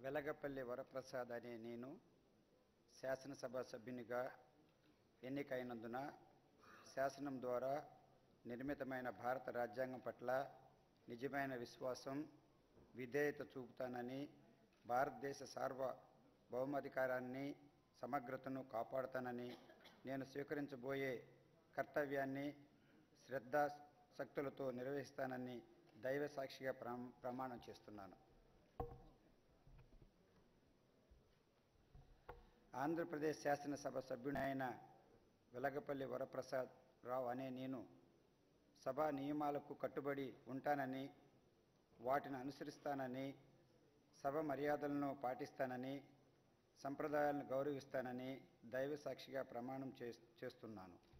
వెలగపల్లి వరప్రసాద్ అనే నేను శాసనసభ సభ్యునిగా ఎన్నికైనందున శాసనం ద్వారా నిర్మితమైన భారత రాజ్యాంగం పట్ల నిజమైన విశ్వాసం విధేయత చూపుతానని భారతదేశ సార్వభౌమాధికారాన్ని సమగ్రతను కాపాడుతానని నేను స్వీకరించబోయే కర్తవ్యాన్ని శ్రద్ధాశక్తులతో నిర్వహిస్తానని దైవ సాక్షిగా ప్రమ- ప్రమాణం చేస్తున్నాను ఆంధ్రప్రదేశ్ శాసనసభ సభ్యుడైన వెలగపల్లి వరప్రసాద్ రావు అనే నేను సభా నియమాలకు కట్టుబడి ఉంటానని వాటిని అనుసరిస్తానని సభ మర్యాదలను పాటిస్తానని సంప్రదాయాలను గౌరవిస్తానని దైవ సాక్షిగా ప్రమాణం చేస్- చేస్తున్నాను